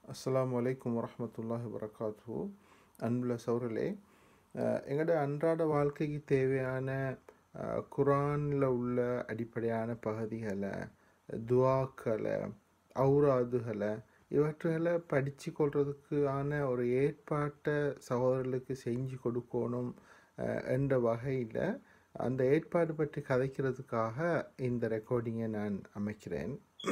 அஸ்ஸலாமு அலைக்கும் வரஹ்மத்துல்லாஹி வரகாத்து அன்புள்ள சௌரலே எங்களோட அன்றாட வாழ்க்கைக்கு தேவையான அஹ், குர்ஆன்ல உள்ள அடிப்படையான பகுதிகளை துவாக்களை ஔராதுகளை இவற்றுகளை படித்து கொள்றதுக்கான ஒரு ஏற்பாட்டை சகோதரர்களுக்கு செஞ்சு கொடுக்கணும் அஹ், என்ற வகையில் அந்த ஏற்பாடு பற்றி கதைக்கிறதுக்காக இந்த ரெக்கார்டிங்கை நான் அமைக்கிறேன்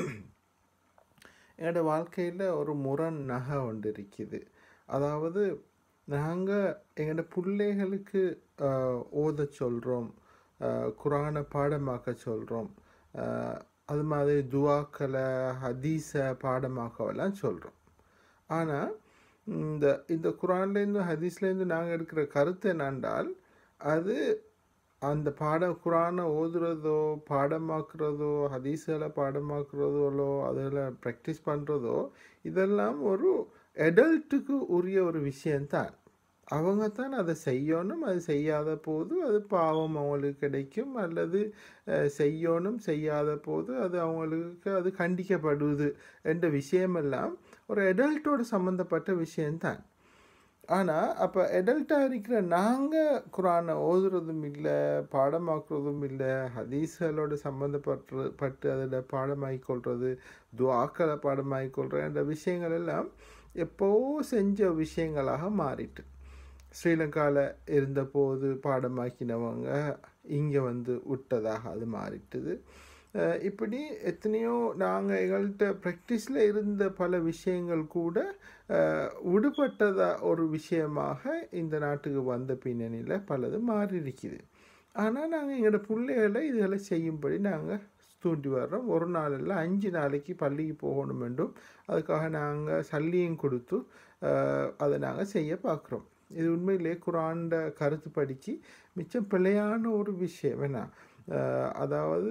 என்னோட வாழ்க்கையில் ஒரு முரண் நகை ஒன்று இருக்குது அதாவது நாங்கள் எங்களோட பிள்ளைகளுக்கு ஓத சொல்கிறோம் குரானை பாடமாக்க சொல்கிறோம் அது மாதிரி துவாக்களை ஹதீஸை பாடமாக்கவெல்லாம் சொல்கிறோம் ஆனால் இந்த இந்த குரான்லேருந்து ஹதீஸ்லேருந்து நாங்கள் எடுக்கிற கருத்து என்னென்றால் அது அந்த பாட குரானை ஓதுறதோ பாடமாக்குறதோ ஹதீஸில் பாடமாக்குறதோ அதில் ப்ராக்டிஸ் பண்ணுறதோ இதெல்லாம் ஒரு எடல்ட்டுக்கு உரிய ஒரு விஷயந்தான் அவங்க தான் அதை செய்யணும் அது செய்யாத போது அது பாவம் அவங்களுக்கு கிடைக்கும் அல்லது அஹ், செய்யணும் செய்யாத போது அது அவங்களுக்கு அது கண்டிக்கப்படுது என்ற விஷயமெல்லாம் ஒரு எடல்ட்டோட சம்மந்தப்பட்ட விஷயந்தான் ஆனால் அப்போ எடல்ட்டாக இருக்கிற நாங்கள் குரானை ஓதுறதும் இல்லை பாடமாக்குறதும் இல்லை ஹதீஸ்களோட சம்மந்தப்பட்டு பட்டு அதில் பாடமாக்கிக் கொள்வது துவாக்களை பாடமாக்கிக் கொள்றது என்ற விஷயங்கள் எல்லாம் எப்போ செஞ்ச விஷயங்களாக மாறிட்டு ஸ்ரீலங்காவில் இருந்தபோது பாடமாக்கினவங்க இங்கே வந்து விட்டதாக அது மாறிட்டுது அஹ் இப்படி எத்தனையோ நாங்கள் எங்கள்கிட்ட ப்ராக்டிஸில் இருந்த பல விஷயங்கள் கூட அஹ், விடுபட்டதா ஒரு விஷயமாக இந்த நாட்டுக்கு வந்த பின்னணியில் பலது மாறி இருக்குது ஆனால் நாங்கள் எங்களோட பிள்ளைகளை இதுகளை செய்யும்படி நாங்கள் தூண்டி வர்றோம் ஒரு நாள் இல்லை அஞ்சு நாளைக்கு பள்ளிக்கு போகணும் என்றும் அதுக்காக நாங்கள் சல்லியும் கொடுத்து அஹ், அதை நாங்கள் செய்ய பார்க்குறோம் இது உண்மையிலே குரான்ட கருத்து படித்து மிச்சம் பிழையான ஒரு விஷயம் என்ன அஹ், அதாவது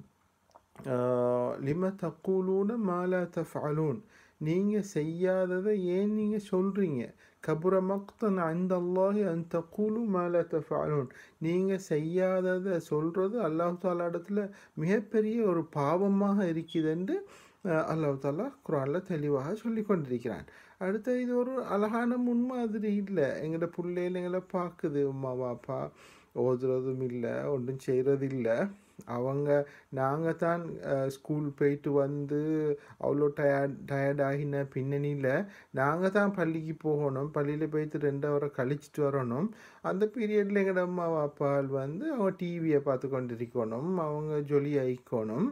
லிம தக்கூலூன மாலா தஃபாலூன் நீங்கள் செய்யாததை ஏன் நீங்கள் சொல்கிறீங்க கபுர மக்தன் அந்த அல்லாஹி அன் தக்கூலு மாலா தஃபாலூன் நீங்கள் செய்யாததை சொல்கிறது அல்லாஹ் தாலா இடத்துல மிகப்பெரிய ஒரு பாவமாக இருக்குதுன்னு அஹ், அல்லாஹ் தாலா குரானில் தெளிவாக சொல்லி கொண்டிருக்கிறான் அடுத்து இது ஒரு அழகான முன்மாதிரி இல்லை எங்களோட பிள்ளைகள் எங்களை பார்க்குது உமா பாப்பா ஓதுறதும் இல்லை ஒன்றும் செய்கிறது இல்லை அவங்க நாங்கள் தான் ஸ்கூல் போயிட்டு வந்து அவ்வளோ டயர்ட் டயர்ட் ஆகின பின்னணியில் நாங்கள் தான் பள்ளிக்கு போகணும் பள்ளியில் போயிட்டு ரெண்டு ஹவரை கழிச்சிட்டு வரணும் அந்த பீரியடில் எங்களோட அம்மா அப்பால் வந்து அவங்க டிவியை பார்த்து கொண்டிருக்கணும் அவங்க ஜொலி ஆயிக்கணும்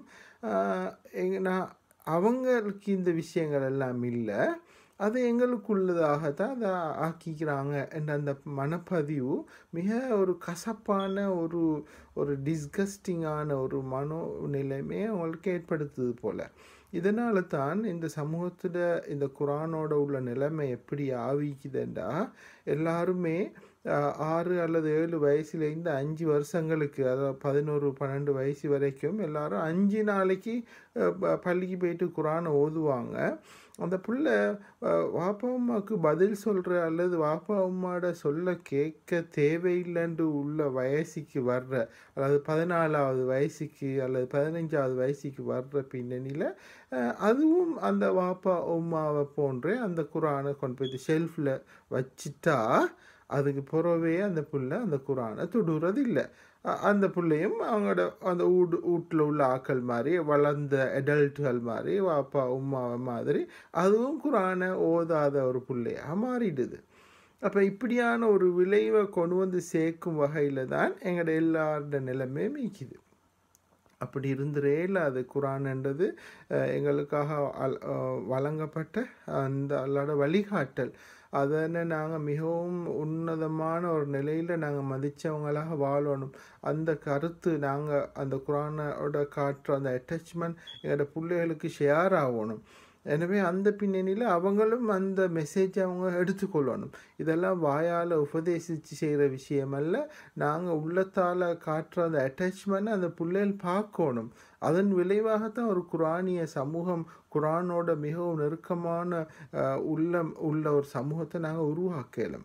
எங்க நான் அவங்களுக்கு இந்த விஷயங்கள் எல்லாம் இல்லை அது எங்களுக்குள்ளதாக தான் அதை ஆக்கிக்கிறாங்க என்ற அந்த மனப்பதிவு மிக ஒரு கசப்பான ஒரு ஒரு டிஸ்கஸ்டிங்கான ஒரு மனோ நிலைமையை அவங்களுக்கு ஏற்படுத்துது போல் இதனால தான் இந்த சமூகத்தில் இந்த குரானோட உள்ள நிலைமை எப்படி ஆவிக்குதுண்டா எல்லாருமே ஆஹ், ஆறு அல்லது ஏழு வயசுலேருந்து அஞ்சு வருஷங்களுக்கு அதாவது பதினோரு பன்னெண்டு வயசு வரைக்கும் எல்லாரும் அஞ்சு நாளைக்கு அஹ், ப- பள்ளிக்கு போயிட்டு குரானை ஓதுவாங்க அந்த புள்ள அஹ், வாப்பா அம்மாவுக்கு பதில் சொல்கிற அல்லது வாப்பா அம்மாவோட சொல்ல கேட்க தேவையில்லைன்னு உள்ள வயசுக்கு வர்ற அதாவது பதினாலாவது வயசுக்கு அல்லது பதினஞ்சாவது வயசுக்கு வர்ற பின்னணியில் அதுவும் அந்த வாப்பா உம்மாவை போன்றே அந்த குரானை கொண்டு போய் ஷெல்ஃபில் வச்சிட்டா அதுக்கு பிறவே அந்த புள்ள அந்த குரானை தொடுறது இல்லை அந்த பிள்ளையும் அவங்களோட அந்த வீடு வீட்டில் உள்ள ஆக்கள் மாதிரி வளர்ந்த அடல்ட்டுகள் மாதிரி வாப்பா உம்மாவை மாதிரி அதுவும் குரானை ஓதாத ஒரு பிள்ளையாக மாறிடுது அப்போ இப்படியான ஒரு விளைவை கொண்டு வந்து சேர்க்கும் வகையில் தான் எங்களோட எல்லாரோட நிலைமை மீக்குது அப்படி இருந்துரே இல்லை அது குரான்ன்றது அஹ், எங்களுக்காக அல்- அஹ், வழங்கப்பட்ட அந்த அல்லாட வழிகாட்டல் அதனை நாங்கள் மிகவும் உன்னதமான ஒரு நிலையில் நாங்கள் மதித்தவங்களாக வாழணும் அந்த கருத்து நாங்கள் அந்த குரானோட காட்டுற அந்த அட்டாச்மெண்ட் எங்களோட பிள்ளைகளுக்கு ஷேர் ஆகணும் எனவே அந்த பின்னணியில் அவங்களும் அந்த மெசேஜை அவங்க எடுத்துக்கொள்ளணும் இதெல்லாம் வாயால் உபதேசித்து செய்கிற விஷயமல்ல நாங்கள் உள்ளத்தால் காட்டுற அந்த அட்டாச்மெண்ட் அந்த பிள்ளைகள் பார்க்கணும் அதன் விளைவாகத்தான் ஒரு குரானிய சமூகம் குரானோட மிகவும் நெருக்கமான அஹ், உள்ளம் உள்ள ஒரு சமூகத்தை நாங்கள் உருவாக்கலாம்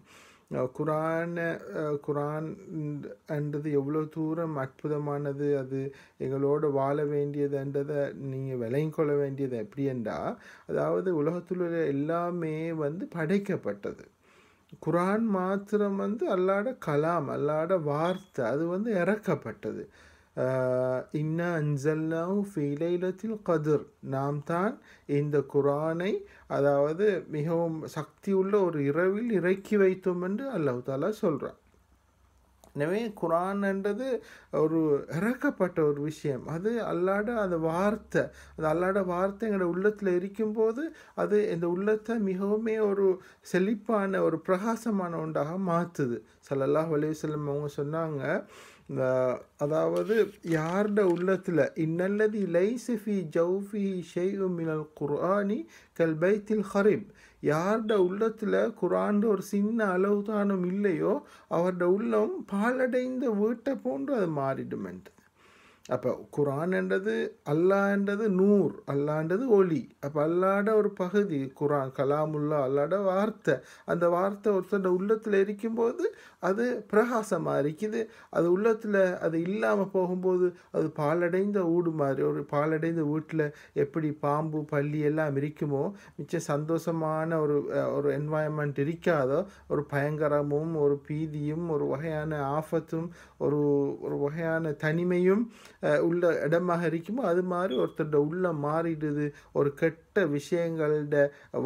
அஹ், குரானை அஹ், குரான் என்றது எவ்வளோ தூரம் அற்புதமானது அது எங்களோட வாழ வேண்டியதுன்றதை நீங்கள் விளங்கிக் கொள்ள வேண்டியது எப்படி என்றா அதாவது உலகத்தில் உள்ள எல்லாமே வந்து படைக்கப்பட்டது குரான் மாத்திரம் வந்து அல்லாட கலாம் அல்லாட வார்த்தை அது வந்து இறக்கப்பட்டது இன்ன அன்சல்லாஹு ஃபீ லைலத்தில் கதிர் நாம் தான் இந்த குரானை அதாவது மிகவும் சக்தியுள்ள ஒரு இரவில் இறக்கி வைத்தோம் என்று அல்லாஹ் தாலா சொல்கிறான் எனவே குரான்ன்றது ஒரு இறக்கப்பட்ட ஒரு விஷயம் அது அல்லாட அந்த வார்த்தை அது அல்லாட வார்த்தை எங்களோட உள்ளத்தில் இருக்கும்போது அது இந்த உள்ளத்தை மிகவுமே ஒரு செழிப்பான ஒரு பிரகாசமான ஒன்றாக மாற்றுது சல்லல்லாஹ் அலையுசல்லம் அவங்க சொன்னாங்க அஹ், அதாவது யார்ட உள்ளத்தில் இன்னல்லதி லைசஃபி ஜௌஃபி ஷெய்உ மினல் குர்ஆனி கல் பைத்தில் ஹரிப் யார்ட உள்ளத்தில் குரான்ட ஒரு சின்ன அளவு தானும் இல்லையோ அவரோட உள்ளம் பாலடைந்த வீட்டை போன்று அது மாறிடுமென்ட்டு அப்போ குரான்ன்றது அல்லான்றது நூர் அல்லான்றது ஒளி அப்போ அல்லாட ஒரு பகுதி குரான் கலாமுல்லா அல்லாட வார்த்தை அந்த வார்த்தை ஒருத்தரோட உள்ளத்தில் இருக்கும்போது அது பிரகாசமாக இருக்குது அது உள்ளத்தில் அது இல்லாமல் போகும்போது அது பாலடைந்த ஊடு மாதிரி ஒரு பாலடைந்த வீட்டில் எப்படி பாம்பு பள்ளி எல்லாம் இருக்குமோ மிச்சம் சந்தோஷமான ஒரு அஹ், ஒரு என்வாயன்மெண்ட் இருக்காதோ ஒரு பயங்கரமும் ஒரு பீதியும் ஒரு வகையான ஆபத்தும் ஒரு ஒரு வகையான தனிமையும் அஹ், உள்ள இடமாக இருக்குமோ அது மாதிரி ஒருத்தரோட உள்ள மாறிடுது ஒரு கெட்ட விஷயங்களோட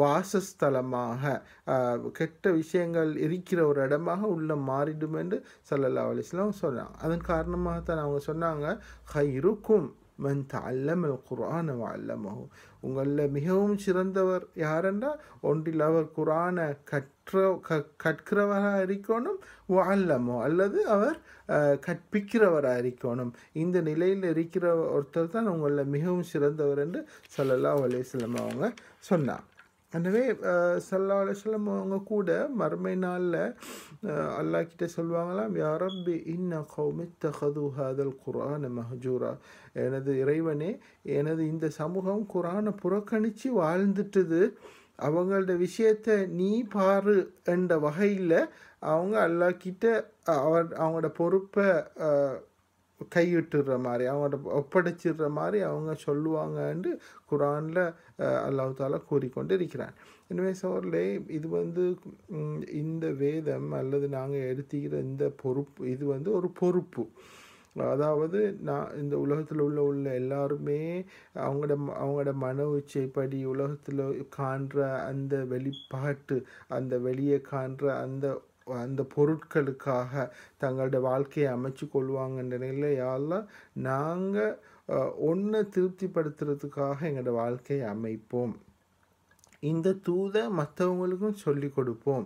வாசஸ்தலமாக அஹ், கெட்ட விஷயங்கள் இருக்கிற ஒரு இடமாக உள்ள மாறிடும் என்று சல்லல்லா அலிஸ்லாம் சொன்னாங்க அதன் காரணமாகத்தான் அவங்க சொன்னாங்க ஹைருக்கும் மன் தல்லமல் குர்ஆன வல்லமஹு உங்களில் மிகவும் சிறந்தவர் யாரென்றால் ஒன்றில் அவர் குரானை கற்ற க கற்கிறவராக இருக்கணும் வல்லமோ அல்லது அவர் அஹ், கற்பிக்கிறவராக இருக்கணும் இந்த நிலையில் இருக்கிற ஒருத்தர் தான் உங்களில் மிகவும் சிறந்தவர் என்று சல்லல்லாஹு அலைஹி வஸல்லம் அவங்க சொன்னார் எனவே சல்லா அலுவலம் அவங்க கூட மறுமை நாளில் அல்லாஹ் கிட்ட சொல்லுவாங்களாம் யா ரப்பி இன்ன கௌமித்தஹது ஹாதல் குர்ஆன மஹஜூரா எனது இறைவனே எனது இந்த சமூகம் குரானை புறக்கணித்து வாழ்ந்துட்டுது அவங்களோட விஷயத்தை நீ பாரு என்ற வகையில் அவங்க அல்லாஹ் கிட்ட அவர் அவங்களோட பொறுப்பை அஹ், கையிட்டுற மாதிரி அவங்களோட ஒப்படைச்சிடுற மாதிரி அவங்க சொல்லுவாங்கன்னு குரானில் அல்லாஹ் தாலா கூறிக்கொண்டு இருக்கிறான் எனவே சோர்லே இது வந்து ம், இந்த வேதம் அல்லது நாங்கள் எடுத்துக்கிற இந்த பொறுப்பு இது வந்து ஒரு பொறுப்பு அதாவது நான் இந்த உலகத்தில் உள்ள உள்ள எல்லாருமே அவங்களோட ம- அவங்களோட மன உச்சைப்படி உலகத்தில் காண்ற அந்த வெளிப்பாட்டு அந்த வெளியே காண்ற அந்த அந்த பொருட்களுக்காக தங்களோட வாழ்க்கையை அமைச்சு கொள்வாங்கன்ற நிலையில் யாரெல்லாம் நாங்கள் ஒன்றை திருப்திப்படுத்துறதுக்காக எங்களோட வாழ்க்கையை அமைப்போம் இந்த தூதை மற்றவங்களுக்கும் சொல்லி கொடுப்போம்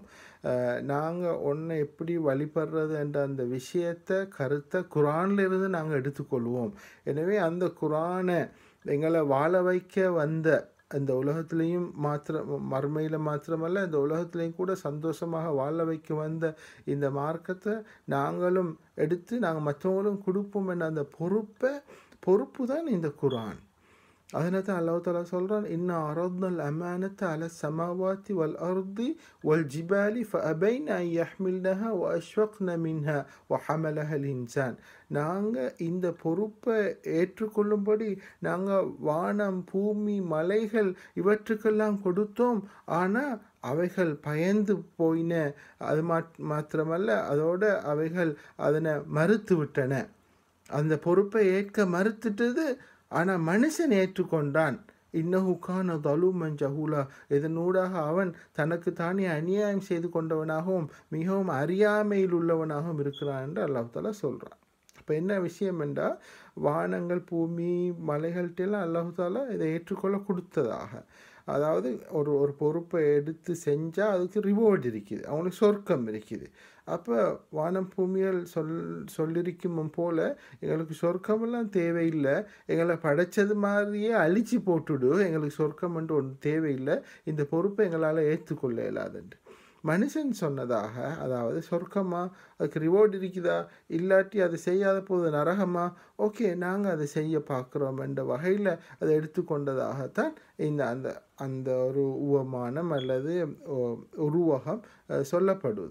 நாங்கள் ஒன்றை எப்படி வழிபடுறது என்ற அந்த விஷயத்தை கருத்தை குரான்ல இருந்து நாங்கள் எடுத்துக்கொள்வோம் எனவே அந்த குரானை எங்களை வாழ வைக்க வந்த இந்த உலகத்திலையும் மாத்திர மறுமையில் மாத்திரமல்ல இந்த உலகத்திலையும் கூட சந்தோஷமாக வாழ வைக்க வந்த இந்த மார்க்கத்தை நாங்களும் எடுத்து நாங்கள் மற்றவங்களும் கொடுப்போம் என்ற அந்த பொறுப்பை பொறுப்பு தான் இந்த குரான் அதனால தான் அல்லாஹ் தாலா சொல்கிறான் இன்ன அரத்னல் அமானத்தை அல சமாவாத்தி வல் அர்தி வல் ஜிபாலி ஃபஅபைன் அன் யஹ்மில்னஹா வ அஷ்வக்ன மின்ஹா வ ஹமலஹல் இன்சான் நாங்கள் இந்த பொறுப்பை ஏற்றுக்கொள்ளும்படி நாங்கள் வானம் பூமி மலைகள் இவற்றுக்கெல்லாம் கொடுத்தோம் ஆனால் அவைகள் பயந்து போயின அது மாத் மாத்திரமல்ல அதோட அவைகள் அதனை மறுத்து விட்டன அந்த பொறுப்பை ஏற்க மறுத்துட்டது ஆனால் மனுஷன் ஏற்றுக்கொண்டான் இன்னஹுக்கான தலுமன் ஜஹூலா இதனூடாக அவன் தனக்கு தானே அநியாயம் செய்து கொண்டவனாகவும் மிகவும் அறியாமையில் உள்ளவனாகவும் இருக்கிறான் என்று அல்லாஹ் தாலா சொல்கிறான் இப்போ என்ன விஷயம் என்றால் வானங்கள் பூமி மலைகள்கிட்டலாம் அல்லாஹு தாலா இதை ஏற்றுக்கொள்ள கொடுத்ததாக அதாவது ஒரு ஒரு பொறுப்பை எடுத்து செஞ்சால் அதுக்கு ரிவார்டு இருக்குது அவனுக்கு சொர்க்கம் இருக்குது அப்போ வானம் பூமிகள் சொல் சொல்லிருக்கும் போல் எங்களுக்கு சொர்க்கமெல்லாம் தேவையில்லை எங்களை படைச்சது மாதிரியே அழிச்சு போட்டுடு எங்களுக்கு சொர்க்கம்ன்ட்டு ஒன்று தேவையில்லை இந்த பொறுப்பை எங்களால் ஏற்றுக்கொள்ள இயலாதுன்ட்டு மனுஷன் சொன்னதாக அதாவது சொர்க்கமா அதுக்கு ரிவார்டு இருக்குதா இல்லாட்டி அதை செய்யாத போது நரகமா ஓகே நாங்கள் அதை செய்ய பார்க்குறோம் என்ற வகையில் அதை எடுத்துக்கொண்டதாகத்தான் இந்த அந்த அந்த ஒரு உவமானம் அல்லது உருவகம் சொல்லப்படுவது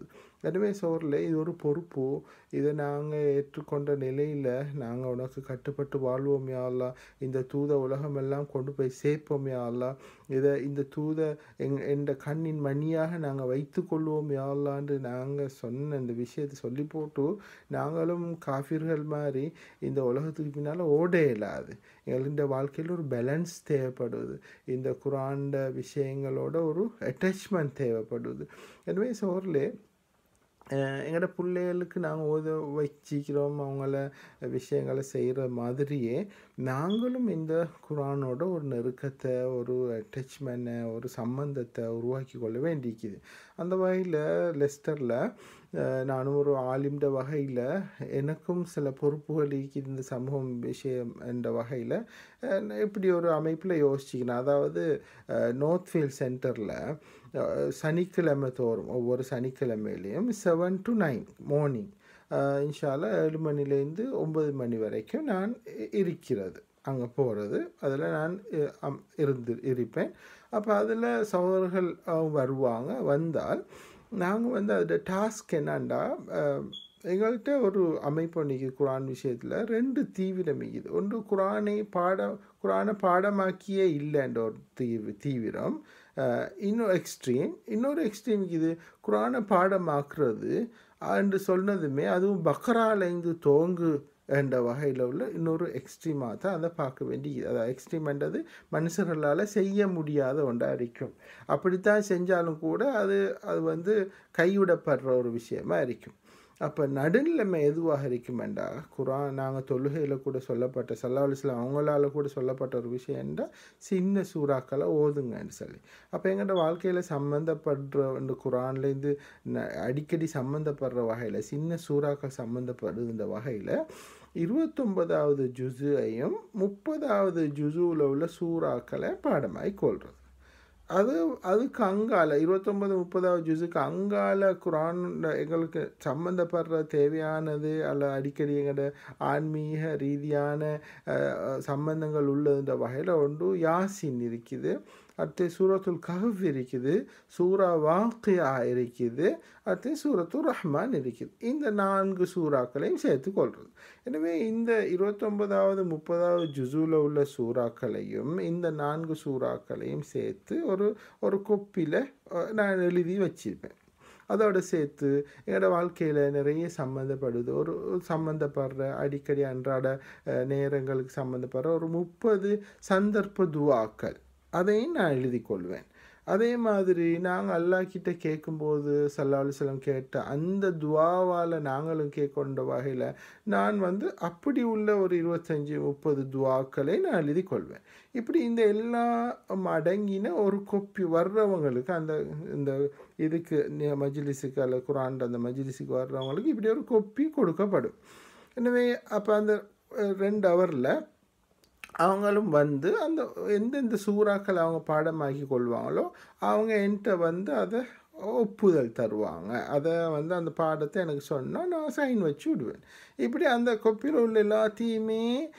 எனவே சோரில் இது ஒரு பொறுப்பு இதை நாங்கள் ஏற்றுக்கொண்ட நிலையில் நாங்கள் உனக்கு கட்டுப்பட்டு வாழ்வோம் யாழ்லா இந்த தூத உலகமெல்லாம் கொண்டு போய் சேர்ப்போம் யாழ்லா இதை இந்த தூத எங் என்ற கண்ணின் மணியாக நாங்கள் வைத்து கொள்வோம் யாழ்லான்னு நாங்கள் சொன்ன இந்த விஷயத்தை சொல்லி போட்டு நாங்களும் காஃபிர்கள் மாதிரி இந்த உலகத்துக்கு பின்னால் ஓட இயலாது எங்களுடைய வாழ்க்கையில் ஒரு பேலன்ஸ் தேவைப்படுது இந்த குரான்ட விஷயங்களோட ஒரு அட்டாச்மெண்ட் தேவைப்படுது எனவே சோர்லே எங்களோட பிள்ளைகளுக்கு நாங்கள் ஓத வச்சிக்கிறோம் அவங்கள விஷயங்களை செய்கிற மாதிரியே நாங்களும் இந்த குரானோட ஒரு நெருக்கத்தை ஒரு அட்டாச்மெண்ட்டை ஒரு சம்பந்தத்தை உருவாக்கி கொள்ள வேண்டிக்குது அந்த வகையில் லெஸ்டரில் நானும் ஒரு ஆலிம்ட வகையில் எனக்கும் சில பொறுப்புகள் இருக்குது இந்த சமூகம் விஷயம் என்ற வகையில் இப்படி ஒரு அமைப்பில் யோசிச்சிக்கணும் அதாவது நோர்த்ஃபீல்ட் சென்டரில் சனிக்கிழமை தோறும் ஒவ்வொரு சனிக்கிழமையிலையும் செவன் டு நைன் மார்னிங் இன்ஷால்லா ஏழு மணிலேருந்து ஒம்பது மணி வரைக்கும் நான் இருக்கிறது அங்கே போகிறது அதில் நான் இருந்து இருப்பேன் அப்போ அதில் சகோதரர்கள் வருவாங்க வந்தால் நாங்கள் வந்து அதோட டாஸ்க் என்னண்டா எங்கள்கிட்ட ஒரு அமைப்பு அன்றைக்கி குரான் விஷயத்தில் ரெண்டு தீவிரம் இருக்குது ஒன்று குரானை பாட குரானை பாடமாக்கியே இல்லைன்ற ஒரு தீவி தீவிரம் இன்னொரு எக்ஸ்ட்ரீம் இன்னொரு எக்ஸ்ட்ரீம் இது குரானை பாடமாக்குறது என்று சொன்னதுமே அதுவும் பக்ராலேருந்து தோங்கு என்ற வகையில் உள்ள இன்னொரு எக்ஸ்ட்ரீமாக தான் அதை பார்க்க வேண்டியது அதாவது எக்ஸ்ட்ரீம்ன்றது மனுஷர்களால் செய்ய முடியாத ஒன்றாக இருக்கும் அப்படித்தான் செஞ்சாலும் கூட அது அது வந்து கைவிடப்படுற ஒரு விஷயமா இருக்கும் அப்போ நடுநிலைமை எதுவாக இருக்குமெண்டா குரான் நாங்கள் தொழுகையில் கூட சொல்லப்பட்ட சல்லாஹ் அவங்களால கூட சொல்லப்பட்ட ஒரு விஷயம் என்றால் சின்ன சூறாக்களை ஓதுங்கன்னு சொல்லி அப்போ எங்கள்ட வாழ்க்கையில் சம்மந்தப்படுற இந்த குரான்லேருந்து அடிக்கடி சம்மந்தப்படுற வகையில் சின்ன சூறாக்கள் சம்மந்தப்படுகின்ற வகையில் இருபத்தொன்பதாவது ஜுசுவையும் முப்பதாவது ஜுசுவில் உள்ள சூறாக்களை பாடமாய் கொள்வது அது அதுக்கு அங்கால இருபத்தொம்பது முப்பதாவது ஜூஸுக்கு அங்கால குரான் எங்களுக்கு சம்மந்தப்படுற தேவையானது அல்ல அடிக்கடி எங்களோட ஆன்மீக ரீதியான சம்பந்தங்கள் உள்ளதுன்ற வகையில் ஒன்று யாசின் இருக்குது அடுத்து சூரத்துல் கஹப் இருக்குது சூரா வாக்கியா இருக்குது அடுத்து சூரத்துல் ரஹ்மான் இருக்குது இந்த நான்கு சூறாக்களையும் சேர்த்து கொள்வது எனவே இந்த இருபத்தொன்பதாவது முப்பதாவது ஜுசூல உள்ள சூறாக்களையும் இந்த நான்கு சூறாக்களையும் சேர்த்து ஒரு ஒரு கொப்பியில் நான் எழுதி வச்சிருப்பேன் அதோடு சேர்த்து என்னோட வாழ்க்கையில் நிறைய சம்மந்தப்படுது ஒரு சம்மந்தப்படுற அடிக்கடி அன்றாட நேரங்களுக்கு சம்மந்தப்படுற ஒரு முப்பது சந்தர்ப்ப துவாக்கள் அதையும் நான் எழுதி கொள்வேன் அதே மாதிரி நாங்கள் அல்லாக்கிட்ட கேட்கும்போது சல்லாஹலம் கேட்ட அந்த துவாவால் நாங்களும் கேட்கொண்ட வகையில் நான் வந்து அப்படி உள்ள ஒரு இருபத்தஞ்சி முப்பது துவாக்களை நான் எழுதி கொள்வேன் இப்படி இந்த எல்லாம் அடங்கின ஒரு கொப்பி வர்றவங்களுக்கு அந்த இந்த இதுக்கு மஜ்லிஸுக்கு அல்ல குரான் அந்த மஜ்லிஸுக்கு வர்றவங்களுக்கு இப்படி ஒரு கொப்பி கொடுக்கப்படும் எனவே அப்போ அந்த ரெண்டு ஹவரில் அவங்களும் வந்து அந்த எந்தெந்த சூறாக்கள் அவங்க பாடமாக்கி கொள்வாங்களோ அவங்க என்கிட்ட வந்து அதை ஒப்புதல் தருவாங்க அதை வந்து அந்த பாடத்தை எனக்கு சொன்னால் நான் சைன் வச்சு விடுவேன் இப்படி அந்த கொப்பியில் உள்ள எல்லாத்தையுமே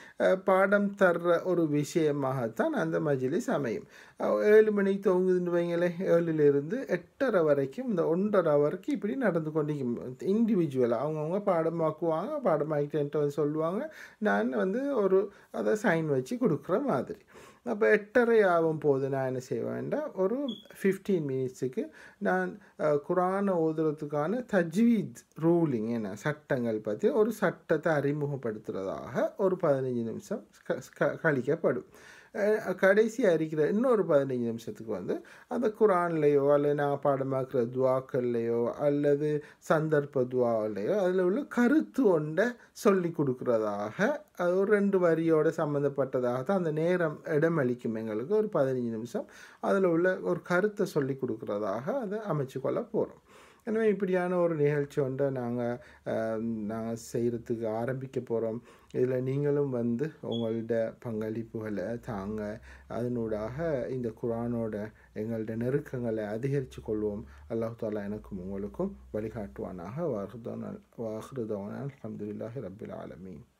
பாடம் தர்ற ஒரு விஷயமாகத்தான் அந்த மஜிலிஸ் அமையும் ஏழு மணிக்கு தொங்குதுன்னு வைங்களே ஏழுலேருந்து எட்டரை வரைக்கும் இந்த ஒன்றரை வரைக்கும் இப்படி நடந்து கொண்டிருக்கும் இண்டிவிஜுவலாக அவங்கவுங்க பாடமாக்குவாங்க பாடமாக்கிட்டு என்கிட்ட வந்து சொல்லுவாங்க நான் வந்து ஒரு அதை சைன் வச்சு கொடுக்குற மாதிரி அப்போ எட்டரை ஆகும் போது நான் என்ன செய்வேன்டா ஒரு ஃபிஃப்டீன் மினிட்ஸுக்கு நான் குரானை ஓதுறதுக்கான தஜ்வீத் ரூலிங் என்ன சட்டங்கள் பற்றி ஒரு சட்டத்தை அறிமுகப்படுத்துகிறதாக ஒரு பதினஞ்சு நிமிஷம் கழிக்கப்படும் கடைசியாக இருக்கிற இன்னொரு பதினஞ்சு நிமிஷத்துக்கு வந்து அந்த குரான்லேயோ அல்லது நான் பாடமாக்குற துவாக்கள்லையோ அல்லது சந்தர்ப்ப துவாவிலையோ அதில் உள்ள கருத்து ஒன்றை சொல்லி கொடுக்குறதாக அது ஒரு ரெண்டு வரியோட சம்மந்தப்பட்டதாக தான் அந்த நேரம் இடமளிக்கும் எங்களுக்கு ஒரு பதினஞ்சு நிமிஷம் அதில் உள்ள ஒரு கருத்தை சொல்லி கொடுக்குறதாக அதை அமைச்சு கொள்ள போகிறோம் எனவே இப்படியான ஒரு நிகழ்ச்சி ஒன்றை நாங்கள் நாங்கள் செய்கிறதுக்கு ஆரம்பிக்க போகிறோம் இதில் நீங்களும் வந்து உங்களோட பங்களிப்புகளை தாங்க அதனூடாக இந்த குரானோட எங்களோட நெருக்கங்களை அதிகரித்து கொள்வோம் அல்லாஹ் தாலா எனக்கும் உங்களுக்கும் வழிகாட்டுவானாக வாஹ்ருதோன் வாஹ்ருதோன் அலமதுல்லாஹி ரபில் ஆலமீன்